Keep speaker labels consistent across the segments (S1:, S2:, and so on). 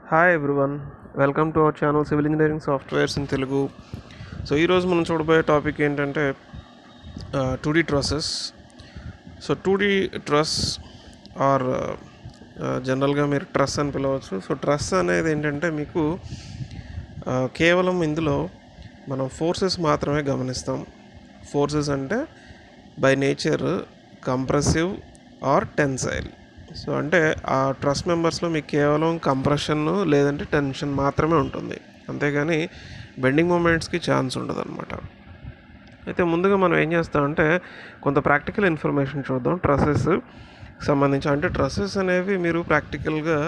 S1: hi everyone welcome to our channel civil engineering softwares in Telugu so ఈరోజు మనం చూడబోయే topic ఏంటంటే two D trusses so two D truss are జనరల్గా మీరు truss అని పిలవచ్చు సో ట్రస్ అనేది ఏంటంటే మీకు ఆ, కేవలం ఇందులో మనం ఫోర్సెస్ మాత్రమే గమనిస్తాం ఫోర్సెస్ అంటే by nature compressive or tensile so అంటే ఆ ట్రస్ మెంబర్స్లో మీకు కేవలం కంప్రెషన్ లేదంటే టెన్షన్ మాత్రమే ఉంటుంది అంతేగాని బెండింగ్ మూమెంట్స్కి ఛాన్స్ ఉండదు అనమాట అయితే ముందుగా మనం ఏం చేస్తామంటే కొంత ప్రాక్టికల్ ఇన్ఫర్మేషన్ చూద్దాం ట్రసెస్ సంబంధించి అంటే ట్రసెస్ అనేవి మీరు ప్రాక్టికల్గా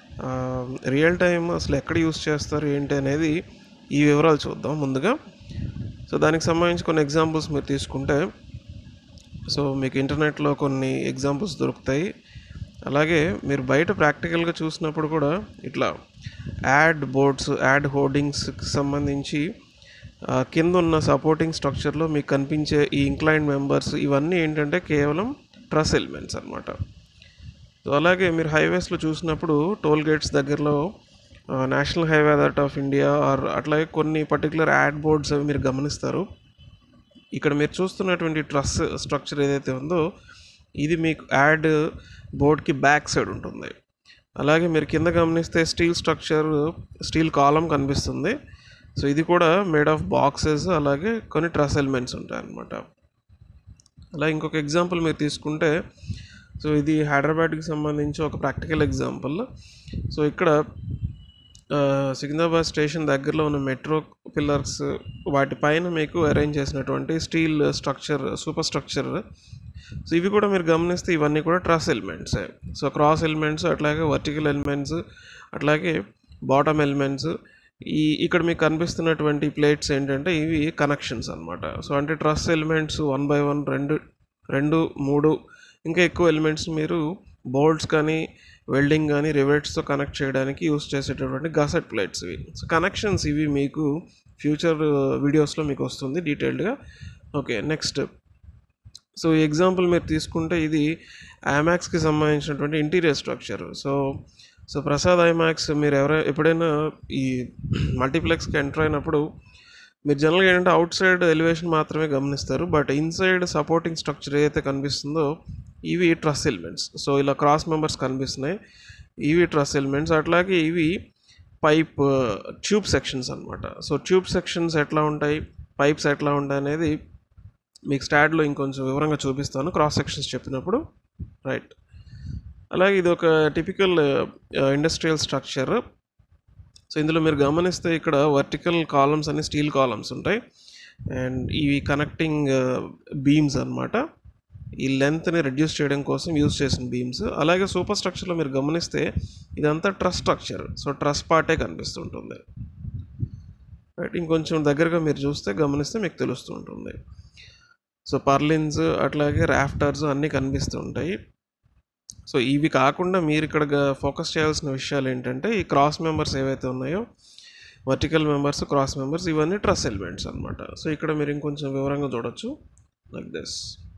S1: రియల్ టైం అసలు ఎక్కడ యూస్ చేస్తారు ఏంటి అనేది ఈ వివరాలు చూద్దాం ముందుగా సో దానికి సంబంధించి కొన్ని ఎగ్జాంపుల్స్ మీరు తీసుకుంటే సో మీకు ఇంటర్నెట్లో కొన్ని ఎగ్జాంపుల్స్ దొరుకుతాయి అలాగే మీరు బయట ప్రాక్టికల్గా చూసినప్పుడు కూడా ఇట్లా యాడ్ బోర్డ్స్ యాడ్ హోర్డింగ్స్కి సంబంధించి ఆ, కింద ఉన్న సపోర్టింగ్ స్ట్రక్చర్లో మీకు కనిపించే ఈ ఇంక్లైన్ మెంబర్స్ ఇవన్నీ ఏంటంటే కేవలం ట్రస్ ఎలిమెంట్స్ అనమాట సో అలాగే మీరు హైవేస్లో చూసినప్పుడు టోల్ గేట్స్ దగ్గరలో National Highway Authority of India or అట్లాగే కొన్ని పర్టికులర్ యాడ్ బోర్డ్స్ అవి మీరు గమనిస్తారు ఇక్కడ మీరు చూస్తున్నటువంటి ట్రస్ స్ట్రక్చర్ ఏదైతే ఉందో ఇది మీకు యాడ్ బోర్డ్కి బ్యాక్ సైడ్ ఉంటుంది అలాగే మీరు కింద గమనిస్తే స్టీల్ స్ట్రక్చర్ స్టీల్ కాలం కనిపిస్తుంది సో ఇది కూడా మేడ్ ఆఫ్ బాక్సెస్ అలాగే కొన్ని ట్రస్ ఎలిమెంట్స్ ఉంటాయి అన్నమాట అలా ఇంకొక ఎగ్జాంపుల్ మీరు తీసుకుంటే సో ఇది హైదరాబాద్కి సంబంధించి ఒక ప్రాక్టికల్ ఎగ్జాంపుల్ సో ఇక్కడ ఆ, సికింద్రాబాద్ స్టేషన్ దగ్గరలో ఉన్న మెట్రో పిల్లర్స్ వాటిపైన మీకు అరేంజ్ చేసినటువంటి steel structure super structure so ఇవి కూడా మీరు గమనిస్తే ఇవన్నీ కూడా truss elements so cross elements అట్లాగే వర్టికల్ ఎలిమెంట్స్ అట్లాగే బాటమ్ ఎలిమెంట్స్ ఈ ఇక్కడ మీకు కనిపిస్తున్నటువంటి ప్లేట్స్ ఏంటంటే ఇవి కనెక్షన్స్ అన్నమాట సో అంటే truss elements one by one రెండు రెండు మూడు ఇంకా ఎక్కువ ఎలిమెంట్స్ మీరు బోల్డ్స్ కానీ వెల్డింగ్ కానీ రివెట్స్తో కనెక్ట్ చేయడానికి యూస్ చేసేటటువంటి గసెట్ ప్లేట్స్ ఇవి సో కనెక్షన్స్ ఇవి మీకు ఫ్యూచర్ వీడియోస్లో మీకు వస్తుంది డీటెయిల్డ్గా ఓకే నెక్స్ట్ సో ఈ ఎగ్జాంపుల్ మీరు తీసుకుంటే ఇది ఐమాక్స్కి సంబంధించినటువంటి interior structure so so Prasad IMAX మీరు ఎవరైనా ఎప్పుడైనా ఈ మల్టీప్లెక్స్కి ఎంటర్ అయినప్పుడు మీరు జనరల్గా ఏంటంటే అవుట్ సైడ్ ఎలివేషన్ మాత్రమే గమనిస్తారు బట్ ఇన్సైడ్ సపోర్టింగ్ స్ట్రక్చర్ ఏదైతే కనిపిస్తుందో ఇవి ట్రస్ ఎలిమెంట్స్ సో ఇలా క్రాస్ మెంబర్స్ కనిపిస్తున్నాయి ఇవి ట్రస్ ఎలిమెంట్స్ అట్లాగే ఇవి పైప్ ట్యూబ్ సెక్షన్స్ అన్నమాట సో ట్యూబ్ సెక్షన్స్ ఎట్లా ఉంటాయి పైప్స్ ఎట్లా ఉంటాయి అనేది మీకు స్టాడ్లో ఇంకొంచెం వివరంగా చూపిస్తాను క్రాస్ సెక్షన్స్ చెప్పినప్పుడు రైట్ అలాగే ఇది ఒక టిపికల్ ఇండస్ట్రియల్ స్ట్రక్చర్ సో ఇందులో మీరు గమనిస్తే ఇక్కడ వర్టికల్ కాలమ్స్ అన్ని స్టీల్ కాలమ్స్ ఉంటాయి అండ్ ఇవి కనెక్టింగ్ బీమ్స్ అన్నమాట ఈ లెంత్ని రెడ్యూస్ చేయడం కోసం యూజ్ చేసిన బీమ్స్ అలాగే సూపర్ స్ట్రక్చర్లో మీరు గమనిస్తే ఇదంతా ట్రస్ స్ట్రక్చర్ సో ట్రస్ పార్టే కనిపిస్తుంటుంది రైట్ ఇంకొంచెం దగ్గరగా మీరు చూస్తే గమనిస్తే మీకు తెలుస్తూ ఉంటుంది సో పర్లిన్స్ అట్లాగే రాఫ్టర్స్ అన్నీ కనిపిస్తూ ఉంటాయి సో ఇవి కాకుండా మీరు ఇక్కడ ఫోకస్ చేయాల్సిన విషయాలు ఏంటంటే ఈ క్రాస్ మెంబర్స్ ఏవైతే ఉన్నాయో వర్టికల్ మెంబర్స్ క్రాస్ మెంబర్స్ ఇవన్నీ ట్రస్ ఎలిమెంట్స్ అనమాట సో ఇక్కడ మీరు ఇంకొంచెం వివరంగా చూడొచ్చు లైక్ దిస్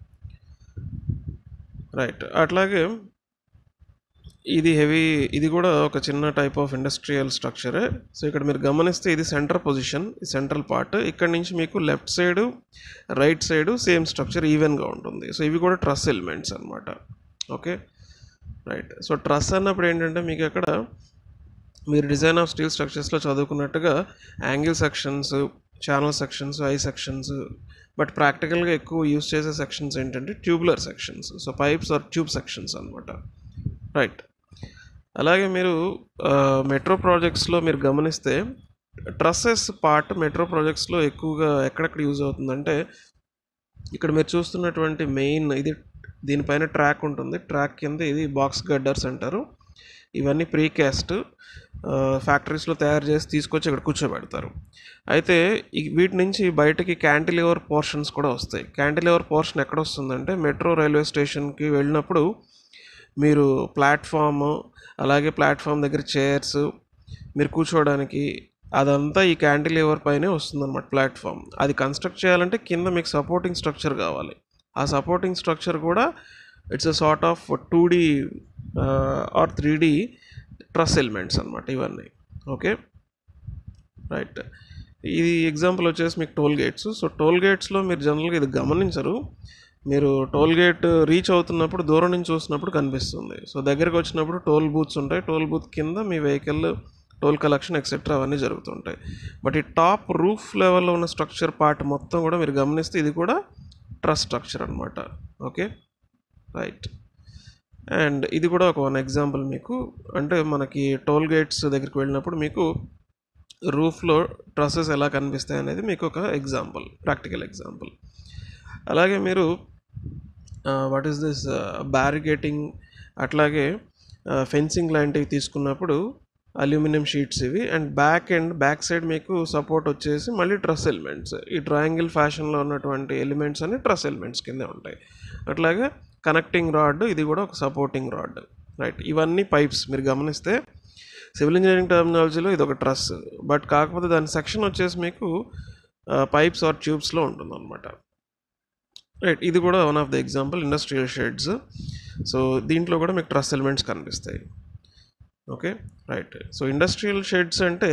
S1: రైట్ అట్లాగే ఇది హెవీ ఇది కూడా ఒక చిన్న టైప్ ఆఫ్ ఇండస్ట్రియల్ స్ట్రక్చరే సో ఇక్కడ మీరు గమనిస్తే ఇది సెంటర్ పొజిషన్ ఈ సెంట్రల్ పార్ట్ ఇక్కడ నుంచి మీకు left side right side same structure ఈవెన్గా ఉంటుంది సో ఇవి కూడా ట్రస్ ఎలిమెంట్స్ అనమాట ఓకే రైట్ సో ట్రస్ అన్నప్పుడు ఏంటంటే మీకు అక్కడ మీరు డిజైన్ ఆఫ్ స్టీల్ స్ట్రక్చర్స్లో చదువుకున్నట్టుగా angle sections channel sections I sections but ప్రాక్టికల్గా ఎక్కువ యూస్ చేసే సెక్షన్స్ ఏంటంటే tubular sections so pipes or tube sections అనమాట రైట్ అలాగే మీరు మెట్రో ప్రాజెక్ట్స్లో మీరు గమనిస్తే ట్రస్సెస్ పార్ట్ మెట్రో ప్రాజెక్ట్స్లో ఎక్కువగా ఎక్కడెక్కడ యూజ్ అవుతుందంటే ఇక్కడ మీరు చూస్తున్నటువంటి మెయిన్ ఇది దీనిపైన ట్రాక్ ఉంటుంది ట్రాక్ కింద ఇది బాక్స్ గడ్డర్స్ అంటారు ఇవన్నీ ప్రీకాస్ట్ ఫ్యాక్టరీస్లో తయారు చేసి తీసుకొచ్చి ఇక్కడ కూర్చోబెడతారు అయితే ఈ- వీటి నుంచి బయటకి క్యాంటిలివర్ పోర్షన్స్ కూడా వస్తాయి క్యాంటిలివర్ పోర్షన్ ఎక్కడ వస్తుందంటే మెట్రో రైల్వే స్టేషన్కి వెళ్ళినప్పుడు మీరు ప్లాట్ఫామ్ అలాగే ప్లాట్ఫామ్ దగ్గర చైర్స్ మీరు కూర్చోవడానికి అదంతా ఈ క్యాంటిలివర్ పైనే వస్తుందన్నమాట ప్లాట్ఫామ్ అది కన్స్ట్రక్ట్ చేయాలంటే కింద మీకు సపోర్టింగ్ స్ట్రక్చర్ కావాలి ఆ సపోర్టింగ్ స్ట్రక్చర్ కూడా it's a sort of two D or three D truss elements అనమాట ఇవన్నీ ఓకే రైట్ ఇది ఎగ్జాంపుల్ వచ్చేసి మీకు టోల్ గేట్స్ సో టోల్ గేట్స్లో మీరు జనరల్గా ఇది గమనించరు మీరు టోల్ గేట్ రీచ్ అవుతున్నప్పుడు దూరం నుంచి చూసినప్పుడు కనిపిస్తుంది సో దగ్గరకు వచ్చినప్పుడు టోల్ బూత్స్ ఉంటాయి టోల్ బూత్ కింద మీ వెహికల్ టోల్ కలెక్షన్ ఎక్సెట్రా అవన్నీ జరుగుతుంటాయి బట్ ఈ టాప్ రూఫ్ లెవెల్లో ఉన్న స్ట్రక్చర్ పార్ట్ మొత్తం కూడా మీరు గమనిస్తే ఇది కూడా ట్రస్ స్ట్రక్చర్ అనమాట ఓకే రైట్ అండ్ ఇది కూడా ఒక వన్ ఎగ్జాంపుల్ మీకు అంటే మనకి టోల్ గేట్స్ దగ్గరికి వెళ్ళినప్పుడు మీకు రూఫ్లో ట్రస్సెస్ ఎలా కనిపిస్తాయి అనేది మీకు ఒక ఎగ్జాంపుల్ ప్రాక్టికల్ ఎగ్జాంపుల్ అలాగే మీరు వాట్ ఈస్ దిస్ బ్యారిగేటింగ్ అట్లాగే ఫెన్సింగ్ లాంటివి తీసుకున్నప్పుడు అల్యూమినియం షీట్స్ ఇవి and back and back side మీకు సపోర్ట్ వచ్చేసి మళ్ళీ ట్రస్ ఎలిమెంట్స్ ఈ ట్రయాంగిల్ ఫ్యాషన్లో ఉన్నటువంటి ఎలిమెంట్స్ అన్ని ట్రస్ ఎలిమెంట్స్ కిందే ఉంటాయి అట్లాగే కనెక్టింగ్ రాడ్ ఇది కూడా ఒక సపోర్టింగ్ రాడ్ రైట్ ఇవన్నీ పైప్స్ మీరు గమనిస్తే సివిల్ ఇంజనీరింగ్ టర్మినాలజీలో ఇది ఒక ట్రస్ బట్ కాకపోతే దాని సెక్షన్ వచ్చేసి మీకు పైప్స్ ఆర్ ట్యూబ్స్లో ఉంటుంది అనమాట రైట్ ఇది కూడా one of the example industrial sheds so దీంట్లో కూడా మీకు ట్రస్ ఎలిమెంట్స్ కనిపిస్తాయి okay right so industrial sheds అంటే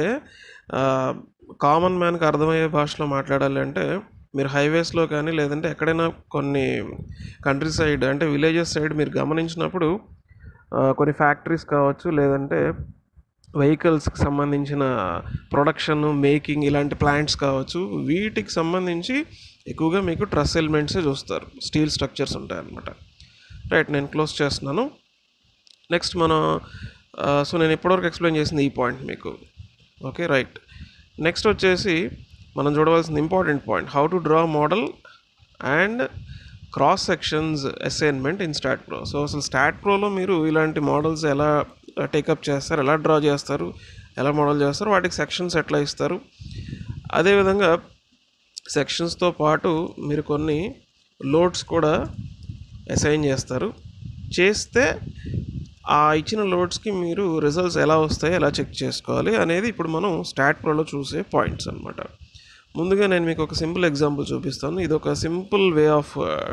S1: కామన్ మ్యాన్కి అర్థమయ్యే భాషలో మాట్లాడాలి అంటే మీరు హైవేస్లో కానీ లేదంటే ఎక్కడైనా కొన్ని కంట్రీ సైడ్ అంటే విలేజెస్ సైడ్ మీరు గమనించినప్పుడు ఆ, కొన్ని ఫ్యాక్టరీస్ కావచ్చు లేదంటే వెహికల్స్కి సంబంధించిన ప్రొడక్షన్ మేకింగ్ ఇలాంటి ప్లాంట్స్ కావచ్చు వీటికి సంబంధించి ఎక్కువగా మీకు ట్రస్ ఎలిమెంట్సే చూస్తారు స్టీల్ స్ట్రక్చర్స్ ఉంటాయన్నమాట రైట్ నేను క్లోజ్ చేస్తున్నాను నెక్స్ట్ మనం సో నేను ఇప్పటివరకు ఎక్స్ప్లెయిన్ చేసింది ఈ పాయింట్ మీకు ఓకే రైట్ నెక్స్ట్ వచ్చేసి మనం చూడవలసిన important point how to draw model and cross sections assignment in STAAD Pro so అసలు స్టాట్ ప్రోలో మీరు ఇలాంటి మోడల్స్ ఎలా టేకప్ చేస్తారు ఎలా డ్రా చేస్తారు ఎలా మోడల్ చేస్తారు వాటికి సెక్షన్స్ ఎట్లా ఇస్తారు అదేవిధంగా సెక్షన్స్తో పాటు మీరు కొన్ని లోడ్స్ కూడా అసైన్ చేస్తారు చేస్తే ఆ ఇచ్చిన లోడ్స్కి మీరు రిజల్ట్స్ ఎలా వస్తాయి ఎలా చెక్ చేసుకోవాలి అనేది ఇప్పుడు మనం స్టాట్ ప్రోలో చూసే పాయింట్స్ అనమాట ముందుగా నేను మీకు ఒక సింపుల్ ఎగ్జాంపుల్ చూపిస్తాను ఇది ఒక simple way of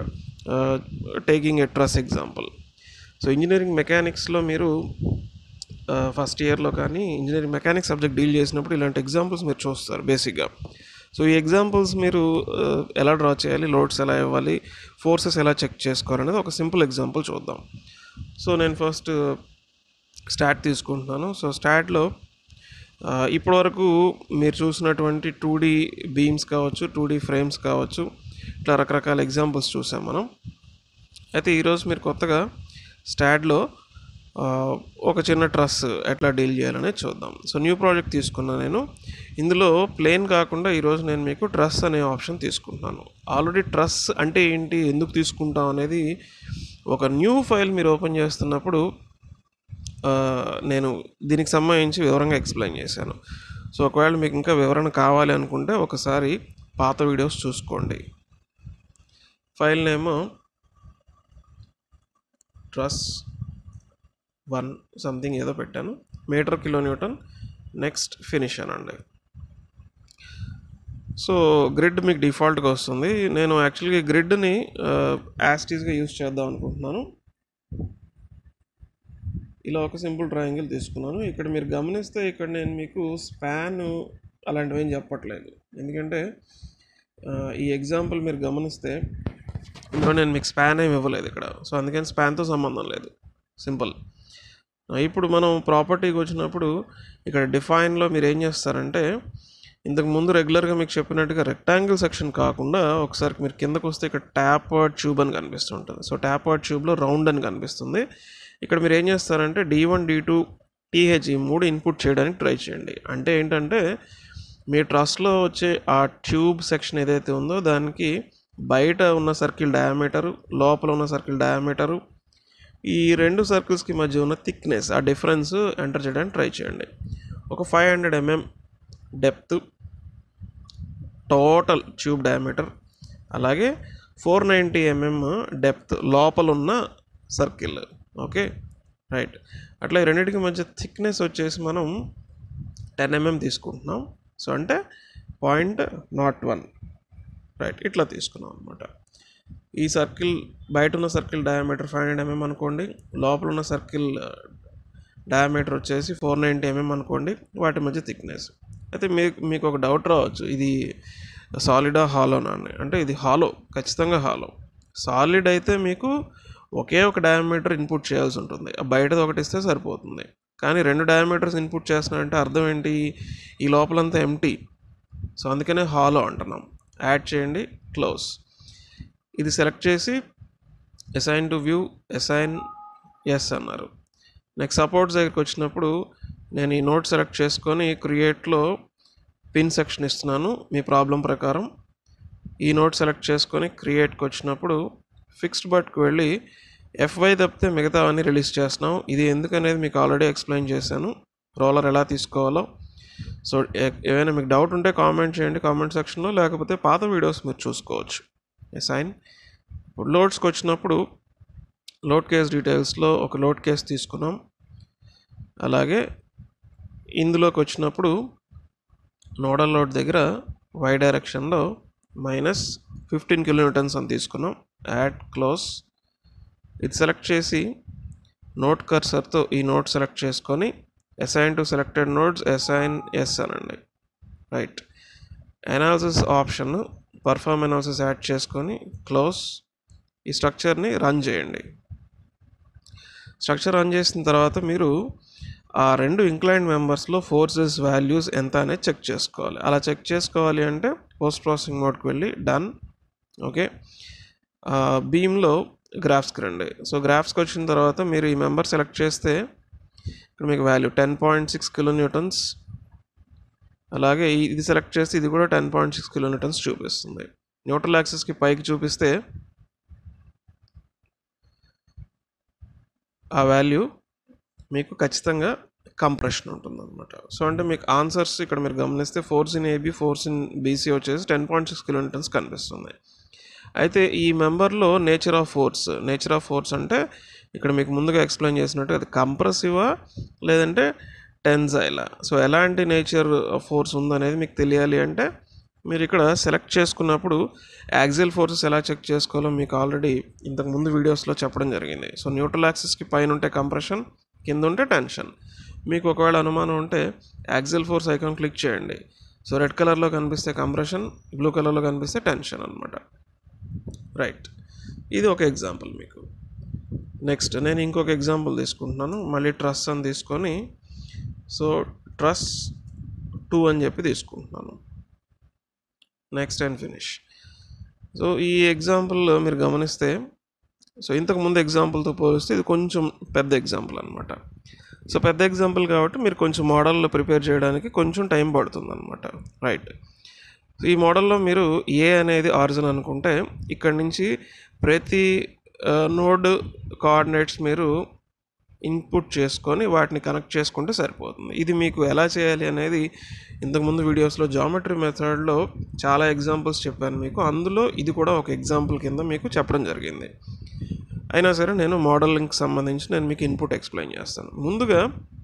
S1: taking a truss example so engineering మెకానిక్స్లో మీరు ఫస్ట్ ఇయర్లో కానీ ఇంజనీరింగ్ మెకానిక్స్ సబ్జెక్ట్ డీల్ చేసినప్పుడు ఇలాంటి ఎగ్జాంపుల్స్ మీరు చూస్తారు బేసిక్గా సో ఈ ఎగ్జాంపుల్స్ మీరు ఆ, ఎలా డ్రా చేయాలి లోడ్స్ ఎలా ఇవ్వాలి ఫోర్సెస్ ఎలా చెక్ చేసుకోవాలనేది ఒక సింపుల్ ఎగ్జాంపుల్ చూద్దాం సో నేను ఫస్ట్ స్టాట్ తీసుకుంటున్నాను సో స్టాట్లో ఇప్పటివరకు మీరు చూసినటువంటి టూ డీ బీమ్స్ కావచ్చు టూ డీ ఫ్రేమ్స్ కావచ్చు ఇట్లా రకరకాల ఎగ్జాంపుల్స్ చూసాం మనం అయితే ఈరోజు మీరు కొత్తగా స్టాడ్లో ఆ, ఒక చిన్న ట్రస్ ఎట్లా డీల్ చేయాలనేది చూద్దాం సో న్యూ ప్రాజెక్ట్ తీసుకున్నా నేను ఇందులో ప్లేన్ కాకుండా ఈరోజు నేను మీకు ట్రస్ అనే ఆప్షన్ తీసుకుంటున్నాను ఆల్రెడీ ట్రస్ అంటే ఏంటి ఎందుకు తీసుకుంటాం అనేది ఒక న్యూ ఫైల్ మీరు ఓపెన్ చేస్తున్నప్పుడు ఆ, నేను దీనికి సంబంధించి వివరంగా ఎక్స్ప్లెయిన్ చేశాను సో ఒకవేళ మీకు ఇంకా వివరణ కావాలి అనుకుంటే ఒకసారి పాత వీడియోస్ చూసుకోండి file name truss one something ఏదో పెట్టాను metre kilo newton next finish అనండి సో గ్రిడ్ మీకు డిఫాల్ట్గా వస్తుంది నేను యాక్చువల్గా గ్రిడ్ని యాస్టీస్గా యూస్ చేద్దాం అనుకుంటున్నాను ఇలా ఒక సింపుల్ ట్రయాంగిల్ తీసుకున్నాను ఇక్కడ మీరు గమనిస్తే ఇక్కడ నేను మీకు స్పాన్ అలాంటివి ఏం చెప్పట్లేదు ఎందుకంటే ఆ, ఈ ఎగ్జాంపుల్ మీరు గమనిస్తే ఇందులో నేను మీకు స్పాన్ ఏమి ఇవ్వలేదు ఇక్కడ సో అందుకని స్పాన్తో సంబంధం లేదు సింపుల్ ఆ, ఇప్పుడు మనం ప్రాపర్టీకి వచ్చినప్పుడు ఇక్కడ డిఫైన్లో మీరు ఏం చేస్తారంటే ఇంతకు ముందు రెగ్యులర్గా మీకు చెప్పినట్టుగా రెక్టాంగిల్ సెక్షన్ కాకుండా ఒకసారి మీరు కిందకు వస్తే ఇక్కడ ట్యాప్ ట్యూబ్ అని కనిపిస్తుంటుంది సో ట్యాప్ ట్యూబ్లో రౌండ్ అని కనిపిస్తుంది ఇక్కడ మీరు ఏం చేస్తారంటే డి వన్ డి టూ టీహెచ్ ఈ మూడు ఇన్పుట్ చేయడానికి ట్రై చేయండి అంటే ఏంటంటే మీ ట్రస్లో వచ్చే ఆ ట్యూబ్ సెక్షన్ ఏదైతే ఉందో దానికి బయట ఉన్న సర్కిల్ డయామీటరు లోపల ఉన్న సర్కిల్ డయామీటరు ఈ రెండు సర్కిల్స్కి మధ్య ఉన్న థిక్నెస్ ఆ డిఫరెన్స్ ఎంటర్ చేయడానికి ట్రై చేయండి ఒక five hundred mm depth total tube diameter అలాగే ఫోర్ నైంటీ ఎంఎం డెప్త్ లోపల ఉన్న సర్కిల్ ఓకే రైట్ అట్లా ఈ రెండింటికి మధ్య థిక్నెస్ వచ్చేసి మనం టెన్ ఎంఎం తీసుకుంటున్నాం సో అంటే పాయింట్ నాట్ వన్ రైట్ ఇట్లా తీసుకున్నాం అనమాట ఈ సర్కిల్ బయట ఉన్న circle diameter five hundred mm అనుకోండి లోపల ఉన్న సర్కిల్ డయామీటర్ వచ్చేసి ఫోర్ నైంటీ ఎంఎం అనుకోండి వాటి మధ్య థిక్నెస్ అయితే మీకు మీకు ఒక డౌట్ రావచ్చు ఇది సాలిడా హాలోనా అని అంటే ఇది హాలో ఖచ్చితంగా హాలో సాలిడ్ అయితే మీకు ఒకే ఒక డయామీటర్ ఇన్పుట్ చేయాల్సి ఉంటుంది ఆ బయటది ఒకటి ఇస్తే సరిపోతుంది కానీ రెండు డయామీటర్స్ ఇన్పుట్ చేస్తున్నారంటే అర్థం ఏంటి ఈ లోపలంతా ఎంటీ సో అందుకనే హాలో అంటున్నాం యాడ్ చేయండి క్లోజ్ ఇది సెలెక్ట్ చేసి assign to view assign yes అన్నారు నెక్స్ట్ సపోర్ట్స్ దగ్గరికి వచ్చినప్పుడు నేను ఈ నోట్ సెలెక్ట్ చేసుకొని క్రియేట్లో పిన్ సెక్షన్ ఇస్తున్నాను మీ ప్రాబ్లం ప్రకారం ఈ నోట్ సెలెక్ట్ చేసుకొని క్రియేట్కి వచ్చినప్పుడు ఫిక్స్డ్ బట్కి వెళ్ళి ఎఫ్వై తప్పితే మిగతా అన్నీ రిలీజ్ చేస్తున్నాం ఇది ఎందుకనేది మీకు ఆల్రెడీ ఎక్స్ప్లెయిన్ చేశాను రోలర్ ఎలా తీసుకోవాలో సో ఏ- ఏమైనా మీకు డౌట్ ఉంటే కామెంట్ చేయండి కామెంట్ సెక్షన్లో లేకపోతే పాత వీడియోస్ మీరు చూసుకోవచ్చు సైన్ ఇప్పుడు లోడ్స్కి వచ్చినప్పుడు లోడ్ కేస్ డీటెయిల్స్లో ఒక లోడ్ కేస్ తీసుకున్నాం అలాగే ఇందులోకి వచ్చినప్పుడు నోడల్ లోడ్ దగ్గర వై డైరెక్షన్లో మైనస్ ఫిఫ్టీన్ కిలోమీటర్స్ అని తీసుకున్నాం యాడ్ క్లోజ్ ఇది సెలెక్ట్ చేసి నోట్ కర్సర్తో ఈ నోట్ సెలెక్ట్ చేసుకొని assign to selected nodes assign yes అనండి right analysis option perform analysis add చేసుకొని క్లోజ్ ఈ స్ట్రక్చర్ని రన్ చేయండి స్ట్రక్చర్ రన్ చేసిన తర్వాత మీరు ఆ రెండు ఇంక్లైండ్ మెంబర్స్లో ఫోర్సెస్ వాల్యూస్ ఎంత అనేది చెక్ చేసుకోవాలి అలా చెక్ చేసుకోవాలి అంటే పోస్ట్ ప్రాసెసింగ్ మోడ్కి వెళ్ళి డన్ ఓకే బీమ్లో గ్రాఫ్స్కి రండి సో గ్రాఫ్స్కి వచ్చిన తర్వాత మీరు ఈ మెంబర్ సెలెక్ట్ చేస్తే ఇక్కడ మీకు value ten point six kilo newtons అలాగే ఈ- ఇది సెలెక్ట్ చేస్తే ఇది కూడా ten point six kilo newtons చూపిస్తుంది న్యూట్రల్ యాక్సెస్కి పైకి చూపిస్తే ఆ వాల్యూ మీకు ఖచ్చితంగా కంప్రెషన్ ఉంటుంది అనమాట సో అంటే మీకు ఆన్సర్స్ ఇక్కడ మీరు గమనిస్తే force in AB force in BC వచ్చేసి టెన్ పాయింట్ సిక్స్ కిలోమీటర్స్ కనిపిస్తుంది అయితే ఈ మెంబర్లో nature of force nature of force అంటే ఇక్కడ మీకు ముందుగా ఎక్స్ప్లెయిన్ చేసినట్టు అది కంప్రెసివా లేదంటే టెన్జైలా సో ఎలాంటి నేచర్ ఆఫ్ ఫోర్స్ ఉందనేది మీకు తెలియాలి అంటే మీరు ఇక్కడ సెలెక్ట్ చేసుకున్నప్పుడు యాక్సిల్ ఫోర్సెస్ ఎలా చెక్ చేసుకోవాలో మీకు ఆల్రెడీ ఇంతకు ముందు వీడియోస్లో చెప్పడం జరిగింది సో న్యూట్రల్ యాక్సిస్కి పైన ఉంటే కంప్రెషన్ కింద ఉంటే టెన్షన్ మీకు ఒకవేళ అనుమానం ఉంటే యాక్సిల్ ఫోర్స్ ఐకాన్ క్లిక్ చేయండి సో రెడ్ కలర్లో కనిపిస్తే కంప్రెషన్ బ్లూ కలర్లో కనిపిస్తే టెన్షన్ అనమాట రైట్ ఇది ఒక ఎగ్జాంపుల్ మీకు నెక్స్ట్ నేను ఇంకొక ఎగ్జాంపుల్ తీసుకుంటున్నాను మళ్ళీ ట్రస్ అని తీసుకొని సో ట్రస్ టూ అని చెప్పి తీసుకుంటున్నాను నెక్స్ట్ అండ్ ఫినిష్ సో ఈ ఎగ్జాంపుల్ మీరు గమనిస్తే సో ఇంతకు ముందు ఎగ్జాంపుల్తో పోలిస్తే ఇది కొంచెం పెద్ద ఎగ్జాంపుల్ అనమాట సో పెద్ద ఎగ్జాంపుల్ కాబట్టి మీరు కొంచెం మోడల్లో ప్రిపేర్ చేయడానికి కొంచెం టైం పడుతుంది అనమాట రైట్ ఈ మోడల్లో మీరు ఏ అనేది ఆరిజిన్ అనుకుంటే ఇక్కడ నుంచి ప్రతి నోడ్ కోఆర్డినేట్స్ మీరు ఇన్పుట్ చేసుకొని వాటిని కనెక్ట్ చేసుకుంటే సరిపోతుంది ఇది మీకు ఎలా చేయాలి అనేది ఇంతకుముందు వీడియోస్లో జామెట్రీ మెథడ్లో చాలా ఎగ్జాంపుల్స్ చెప్పాను మీకు అందులో ఇది కూడా ఒక ఎగ్జాంపుల్ కింద మీకు చెప్పడం జరిగింది అయినా సరే నేను మోడలింగ్కి సంబంధించి నేను మీకు ఇన్పుట్ ఎక్స్ప్లెయిన్ చేస్తాను ముందుగా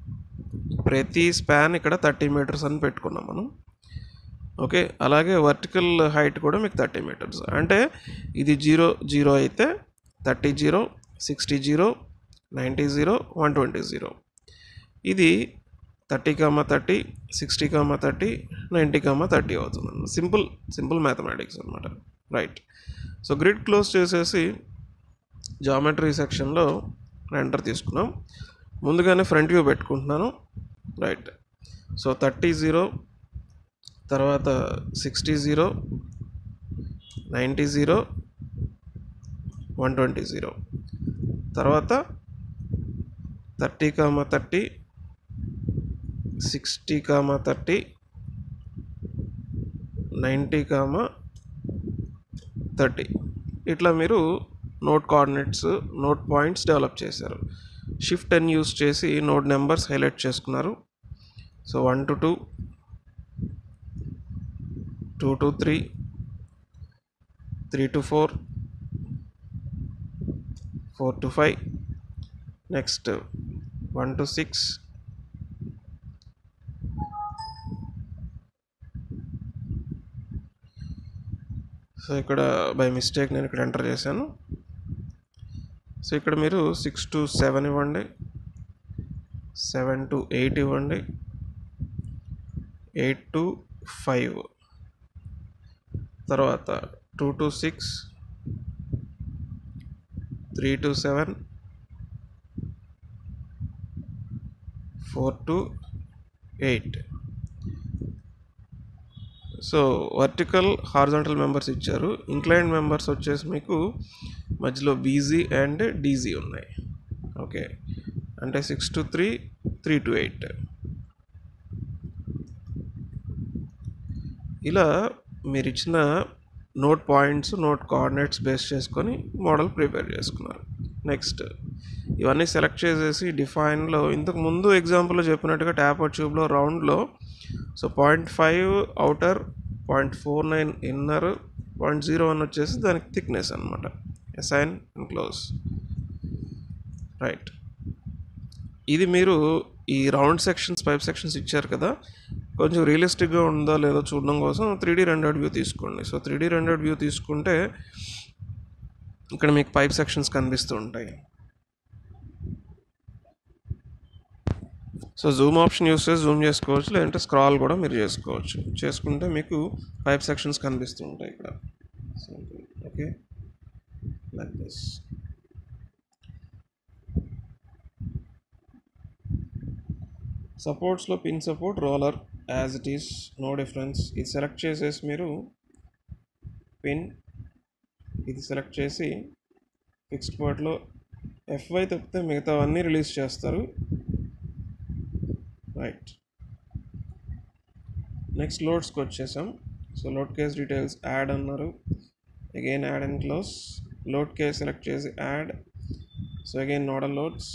S1: ప్రతి స్పాన్ ఇక్కడ థర్టీ మీటర్స్ అని పెట్టుకున్నాం మనం ఓకే అలాగే వర్టికల్ హైట్ కూడా మీకు థర్టీ మీటర్స్ అంటే ఇది జీరో జీరో అయితే thirty zero sixty zero ninety zero one twenty zero ఇది thirty comma thirty sixty comma thirty ninety comma thirty అవుతుంది సింపుల్ సింపుల్ మ్యాథమెటిక్స్ అనమాట రైట్ సో గ్రిడ్ క్లోజ్ చేసేసి geometry సెక్షన్లో ఎంటర్ తీసుకున్నాం ముందుగానే ఫ్రంట్ వ్యూ పెట్టుకుంటున్నాను right so thirty zero తర్వాత sixty zero ninety zero one twenty zero తర్వాత thirty comma thirty sixty comma thirty ninety comma thirty ఇట్లా మీరు node coordinates note points develop చేశారు షిఫ్ట్ అని యూస్ చేసి నోట్ నెంబర్స్ హైలైట్ చేసుకున్నారు so one to two two to three three to four four to five next one to six so ఇక్కడ by mistake నేను ఇక్కడ enter చేశాను so ఇక్కడ మీరు సిక్స్ టు సెవెన్ ఇవ్వండి సెవెన్ టు ఎయిట్ ఇవ్వండి eight to five తర్వాత two to six three to seven four to eight so vertical horizontal members ఇచ్చారు ఇంక్లైన్డ్ మెంబర్స్ వచ్చేసి మీకు మధ్యలో బీజీ అండ్ డీజీ ఉన్నాయి ఓకే అంటే six to three three to eight ఇలా మీరు ఇచ్చిన node points node coordinates base చేసుకొని మోడల్ ప్రిపేర్ చేసుకున్నారు నెక్స్ట్ ఇవన్నీ సెలెక్ట్ చేసేసి డిఫైన్లో ఇంతకు ముందు ఎగ్జాంపుల్లో చెప్పినట్టుగా ట్యాప్ ట్యూబ్లో రౌండ్లో so point five outer point four nine inner point zero one వచ్చేసి దానికి థిక్నెస్ అనమాట అసైన్ అండ్ క్లోజ్ రైట్ ఇది మీరు ఈ రౌండ్ సెక్షన్స్ పైప్ సెక్షన్స్ ఇచ్చారు కదా కొంచెం రియలిస్టిక్గా ఉందా లేదో చూడడం కోసం త్రీ డీ రెండెడ్ వ్యూ తీసుకోండి so three D rendered view తీసుకుంటే ఇక్కడ మీకు పైప్ సెక్షన్స్ కనిపిస్తూ ఉంటాయి సో జూమ్ ఆప్షన్ యూస్ చేసి జూమ్ చేసుకోవచ్చు లేదంటే స్క్రాల్ కూడా మీరు చేసుకోవచ్చు చేసుకుంటే మీకు పైప్ సెక్షన్స్ కనిపిస్తూ ఉంటాయి ఇక్కడ ఓకే లైక్ దిస్ సపోర్ట్స్లో pin support roller as it is no difference ఇది సెలెక్ట్ చేసేసి మీరు పిన్ ఇది సెలెక్ట్ చేసి ఫిక్స్డ్ పార్ట్లో ఎఫ్వై తప్పితే మిగతావన్నీ రిలీజ్ చేస్తారు రైట్ నెక్స్ట్ లోడ్స్కి వచ్చేసాం so load case details add అన్నారు again add and close load case select చేసి add so again nodal loads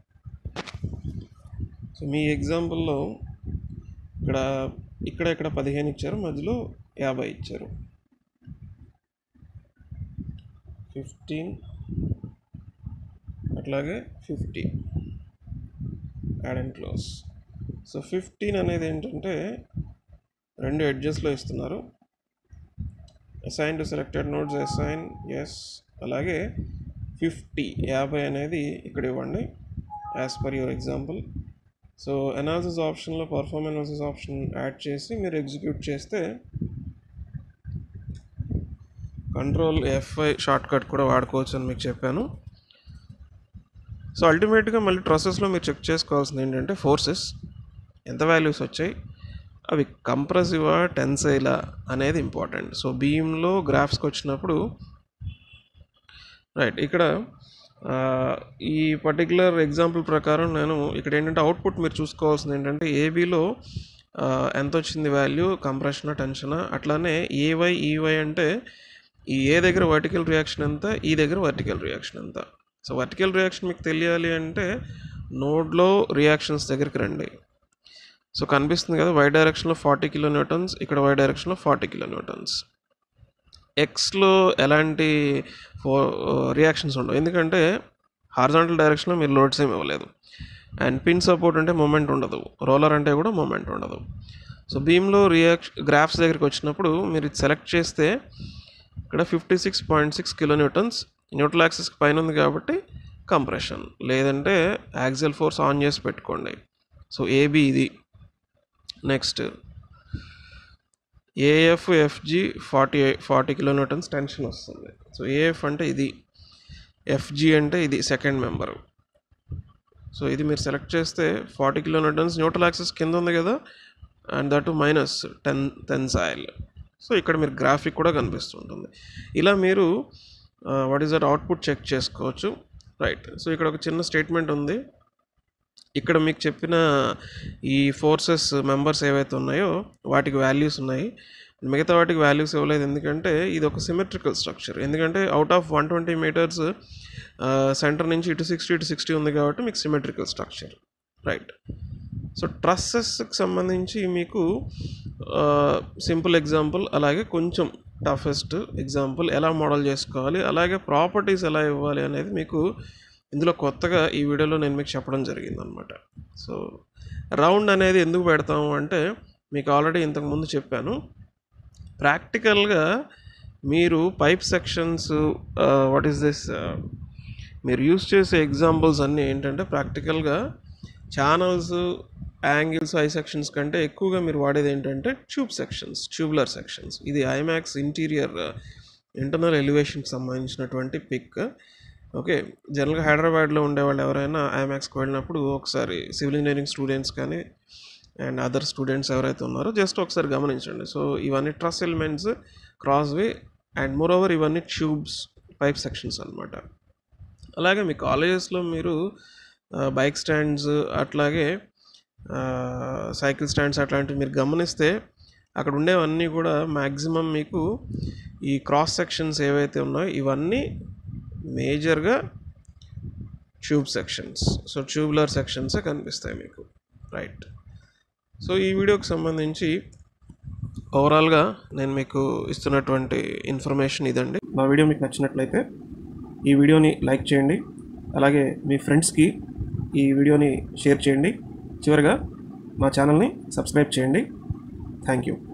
S1: so మీ ఎగ్జాంపుల్లో ఇక్కడ ఇక్కడ ఇక్కడ పదిహేను ఇచ్చారు మధ్యలో యాభై ఇచ్చారు ఫిఫ్టీన్ అట్లాగే fifty add and close so fifteen అనేది ఏంటంటే రెండు ఎడ్జెస్లో ఇస్తున్నారు assign to selected nodes assign yes అలాగే ఫిఫ్టీ యాభై అనేది ఇక్కడ ఇవ్వండి as per your example so analysis ఆప్షన్లో పర్ఫార్మ్ అనాలిసిస్ ఆప్షన్ యాడ్ చేసి మీరు ఎగ్జిక్యూట్ చేస్తే కంట్రోల్ ఎఫ్ఐ షార్ట్ కట్ కూడా వాడుకోవచ్చు అని మీకు చెప్పాను సో అల్టిమేట్గా మళ్ళీ ప్రాసెస్లో మీరు చెక్ చేసుకోవాల్సింది ఏంటంటే ఫోర్సెస్ ఎంత వాల్యూస్ వచ్చాయి అవి కంప్రెసివా టెన్సైలా అనేది ఇంపార్టెంట్ సో బీమ్లో గ్రాఫ్స్కి వచ్చినప్పుడు రైట్ ఇక్కడ ఆ, ఈ పర్టికులర్ ఎగ్జాంపుల్ ప్రకారం నేను ఇక్కడ ఏంటంటే అవుట్పుట్ మీరు చూసుకోవాల్సింది ఏంటంటే ఏబీలో ఎంత వచ్చింది వాల్యూ కంప్రెషనా టెన్షనా అట్లానే ఏవై ఈవై అంటే ఈ ఏ దగ్గర వర్టికల్ రియాక్షన్ ఎంత ఈ దగ్గర వర్టికల్ రియాక్షన్ ఎంత సో వర్టికల్ రియాక్షన్ మీకు తెలియాలి అంటే నోడ్లో రియాక్షన్స్ దగ్గరికి రండి సో కనిపిస్తుంది కదా వై డైరెక్షన్లో ఫార్టీ కిలో న్యూటన్స్ ఇక్కడ వై డైరెక్షన్లో ఫార్టీ కిలో న్యూటన్స్ ఎక్స్లో ఎలాంటి ఫో రియాక్షన్స్ ఉండవు ఎందుకంటే హార్జాంటల్ డైరెక్షన్లో మీరు లోడ్స్ ఏమి ఇవ్వలేదు అండ్ పిన్ సపోర్ట్ అంటే మూమెంట్ ఉండదు రోలర్ అంటే కూడా మూమెంట్ ఉండదు సో బీమ్లో రియాక్ష గ్రాఫ్స్ దగ్గరికి వచ్చినప్పుడు మీరు ఇది సెలెక్ట్ చేస్తే ఇక్కడ fifty six point six kilo newtons neutral యాక్సిస్కి పైన ఉంది కాబట్టి కంప్రెషన్ లేదంటే యాక్సిల్ ఫోర్స్ ఆన్ చేసి పెట్టుకోండి సో ఏబి ఇది next AF FG forty forty kilometres tension వస్తుంది సో ఏఎఫ్ అంటే ఇది ఎఫ్జి అంటే ఇది సెకండ్ మెంబరు సో ఇది మీరు సెలెక్ట్ చేస్తే ఫార్టీ కిలోమీటర్స్ న్యూట్రల్ యాక్సెస్ కింద ఉంది కదా and that minus ten ten soil so ఇక్కడ మీరు గ్రాఫిక్ కూడా కనిపిస్తుంటుంది ఇలా మీరు what is that output check చేసుకోవచ్చు రైట్ సో ఇక్కడ ఒక చిన్న స్టేట్మెంట్ ఉంది ఇక్కడ మీకు చెప్పిన ఈ ఫోర్సెస్ మెంబర్స్ ఏవైతే ఉన్నాయో వాటికి వాల్యూస్ ఉన్నాయి మిగతా వాటికి వాల్యూస్ ఇవ్వలేదు ఎందుకంటే ఇది ఒక సిమెట్రికల్ స్ట్రక్చర్ ఎందుకంటే out of one twenty metres centre నుంచి ఇటు సిక్స్టీ ఇటు సిక్స్టీ ఉంది కాబట్టి మీకు సిమెట్రికల్ స్ట్రక్చర్ రైట్ సో ట్రస్సెస్కి సంబంధించి మీకు సింపుల్ ఎగ్జాంపుల్ అలాగే కొంచెం టఫెస్ట్ ఎగ్జాంపుల్ ఎలా మోడల్ చేసుకోవాలి అలాగే ప్రాపర్టీస్ ఎలా ఇవ్వాలి అనేది మీకు ఇందులో కొత్తగా ఈ వీడియోలో నేను మీకు చెప్పడం జరిగిందనమాట సో రౌండ్ అనేది ఎందుకు పెడతాము అంటే మీకు ఆల్రెడీ ఇంతకుముందు చెప్పాను ప్రాక్టికల్గా మీరు pipe sections what is this మీరు యూస్ చేసే ఎగ్జాంపుల్స్ అన్నీ ఏంటంటే ప్రాక్టికల్గా ఛానల్స్ యాంగిల్స్ ఐ సెక్షన్స్ కంటే ఎక్కువగా మీరు వాడేది ఏంటంటే ట్యూబ్ సెక్షన్స్ ట్యూబ్లర్ సెక్షన్స్ ఇది ఐమాక్స్ ఇంటీరియర్ ఇంటర్నల్ ఎలివేషన్కి సంబంధించినటువంటి పిక్ ఓకే జనరల్గా హైదరాబాద్లో ఉండేవాళ్ళు ఎవరైనా ఐమాక్స్కి వెళ్ళినప్పుడు ఒకసారి సివిల్ ఇంజనీరింగ్ స్టూడెంట్స్ కానీ అండ్ అదర్ స్టూడెంట్స్ ఎవరైతే ఉన్నారో జస్ట్ ఒకసారి గమనించండి సో ఇవన్నీ truss elements cross way and moreover ఇవన్నీ ట్యూబ్స్ పైప్ సెక్షన్స్ అనమాట అలాగే మీ కాలేజెస్లో మీరు బైక్ స్టాండ్స్ అట్లాగే సైకిల్ స్టాండ్స్ అట్లాంటివి మీరు గమనిస్తే అక్కడ ఉండేవన్నీ కూడా మ్యాక్సిమం మీకు ఈ క్రాస్ సెక్షన్స్ ఏవైతే ఉన్నాయో ఇవన్నీ మేజర్గా ట్యూబ్ సెక్షన్స్ సో ట్యూబ్లర్ సెక్షన్సే కనిపిస్తాయి మీకు రైట్ సో ఈ వీడియోకి సంబంధించి ఓవరాల్గా నేను మీకు ఇస్తున్నటువంటి ఇన్ఫర్మేషన్ ఇదండి నా వీడియో మీకు నచ్చినట్లయితే ఈ వీడియోని లైక్ చేయండి అలాగే మీ ఫ్రెండ్స్కి ఈ వీడియోని షేర్ చేయండి చివరిగా మా ఛానల్ని సబ్స్క్రైబ్ చేయండి థ్యాంక్ యూ